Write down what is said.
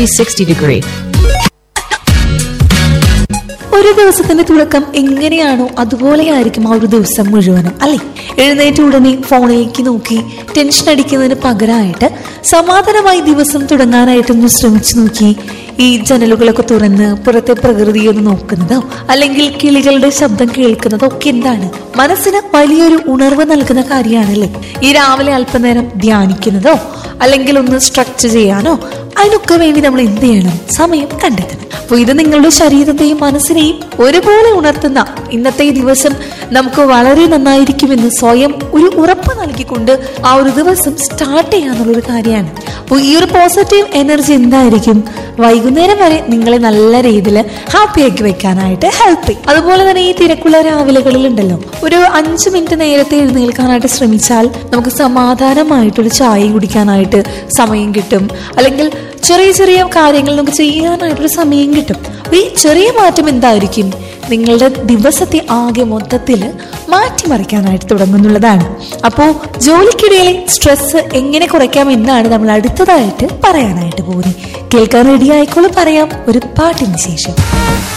360 degree. ഒരു ദിവസത്തിന്റെ തുടക്കം എങ്ങനെയാണോ അതുപോലെയായിരിക്കും ആ ഒരു ദിവസം മുഴുവനും അല്ലെ എഴുന്നേറ്റ ഉടനെ ഫോണിലേക്ക് നോക്കി ടെൻഷൻ അടിക്കുന്നതിന് പകരമായിട്ട് സമാധാനമായി ദിവസം തുടങ്ങാനായിട്ടൊന്ന് ശ്രമിച്ചു നോക്കി ഈ ജനലുകളൊക്കെ തുറന്ന് പുറത്തെ പ്രകൃതിയെ ഒന്ന് നോക്കുന്നതോ അല്ലെങ്കിൽ കിളികളുടെ ശബ്ദം കേൾക്കുന്നതോ ഒക്കെ എന്താണ് മനസ്സിന് വലിയൊരു ഉണർവ് നൽകുന്ന കാര്യമാണല്ലേ ഈ രാവിലെ അല്പനേരം ധ്യാനിക്കുന്നതോ അല്ലെങ്കിൽ ഒന്ന് സ്ട്രക്ചർ ചെയ്യാനോ അതിനൊക്കെ വേണ്ടി നമ്മൾ എന്ത് ചെയ്യണം സമയം കണ്ടെത്തണം അപ്പൊ ഇത് നിങ്ങളുടെ ശരീരത്തെയും മനസ്സിനെയും ഒരുപോലെ ഉണർത്തുന്ന ഇന്നത്തെ ഈ ദിവസം നമുക്ക് വളരെ നന്നായിരിക്കുമെന്ന് സ്വയം ഒരു ഉറപ്പ് നൽകിക്കൊണ്ട് ആ ഒരു ദിവസം സ്റ്റാർട്ട് ചെയ്യാന്നുള്ളൊരു കാര്യമാണ് അപ്പോൾ ഈ ഒരു പോസിറ്റീവ് എനർജി എന്തായിരിക്കും വൈകുന്നേരം വരെ നിങ്ങളെ നല്ല രീതിയിൽ ഹാപ്പി ആക്കി വെക്കാനായിട്ട് ഹെൽപ്പ് ചെയ്യും അതുപോലെ തന്നെ ഈ തിരക്കുള്ള രാവിലെകളിൽ ഉണ്ടല്ലോ ഒരു അഞ്ച് മിനിറ്റ് നേരത്തെ എഴുന്നേൽക്കാനായിട്ട് ശ്രമിച്ചാൽ നമുക്ക് സമാധാനമായിട്ടൊരു ചായ കുടിക്കാനായിട്ട് സമയം കിട്ടും അല്ലെങ്കിൽ ചെറിയ ചെറിയ കാര്യങ്ങൾ നമുക്ക് ചെയ്യാനായിട്ടൊരു സമയം കിട്ടും അപ്പൊ ഈ ചെറിയ മാറ്റം എന്തായിരിക്കും നിങ്ങളുടെ ദിവസത്തെ ആകെ മൊത്തത്തിൽ മാറ്റിമറിക്കാനായിട്ട് തുടങ്ങുന്നുള്ളതാണ് അപ്പോൾ ജോലിക്കിടയിലെ സ്ട്രെസ് എങ്ങനെ കുറയ്ക്കാം എന്നാണ് നമ്മൾ അടുത്തതായിട്ട് പറയാനായിട്ട് പോകുന്നത് കേൾക്കാൻ റെഡി ആയിക്കോളും പറയാം ഒരു പാട്ടിന് ശേഷം